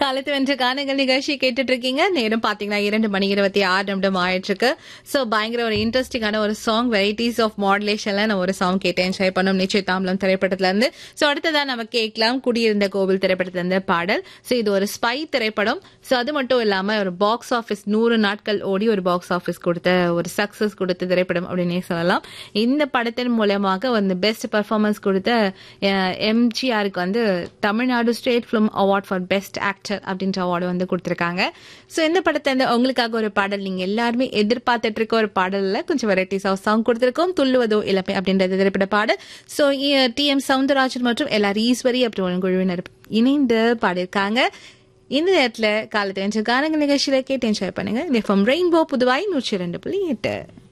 காலத்து வென்ற கானங்கள் நிகழ்ச்சி கேட்டுட்டு இருக்கீங்க நேரம் பாத்தீங்கன்னா இரண்டு மணி இருபத்தி ஆறு நிமிடம் ஆயிட்டு இருக்கு சோ பயங்கர ஒரு இன்ட்ரெஸ்டிங்கான ஒரு சாங் வெரைட்டிஸ் ஆஃப் மாடுலேஷன்ல நான் ஒரு சாங் கேட்டு என்ஜாய் பண்ணோம் நிச்சயதாம்பலம் திரைப்படத்துல இருந்து சோ அடுத்ததா நம்ம கேட்கலாம் குடியிருந்த கோவில் திரைப்படத்துல இருந்து பாடல் சோ இது ஒரு ஸ்பை திரைப்படம் சோ அது மட்டும் இல்லாம ஒரு பாக்ஸ் ஆபீஸ் நூறு நாட்கள் ஓடி ஒரு பாக்ஸ் ஆபீஸ் கொடுத்த ஒரு சக்சஸ் கொடுத்த திரைப்படம் அப்படின்னே சொல்லலாம் இந்த படத்தின் மூலமாக வந்து பெஸ்ட் பர்ஃபார்மன்ஸ் கொடுத்த எம்ஜிஆருக்கு வந்து Tamil Nadu state film award for best actor அப்படின்ற அவார்டு வந்து கொடுத்துருக்காங்க ஸோ இந்த படத்தை வந்து உங்களுக்காக ஒரு பாடல் நீங்க எல்லாருமே எதிர்பார்த்துட்டு இருக்க ஒரு பாடல்ல கொஞ்சம் வெரைட்டிஸ் ஆஃப் சாங் கொடுத்துருக்கோம் துள்ளுவதோ இளமை அப்படின்றது திரைப்பட பாடல் ஸோ டி எம் சவுந்தரராஜன் மற்றும் எல்லார் ஈஸ்வரி அப்படி ஒரு குழுவினர் இணைந்து பாடியிருக்காங்க இந்த நேரத்தில் காலத்தை கானங்க நிகழ்ச்சியில கேட்டு என்ஜாய் பண்ணுங்க ரெயின்போ புதுவாய் நூற்றி ரெண்டு புள்ளி எட்டு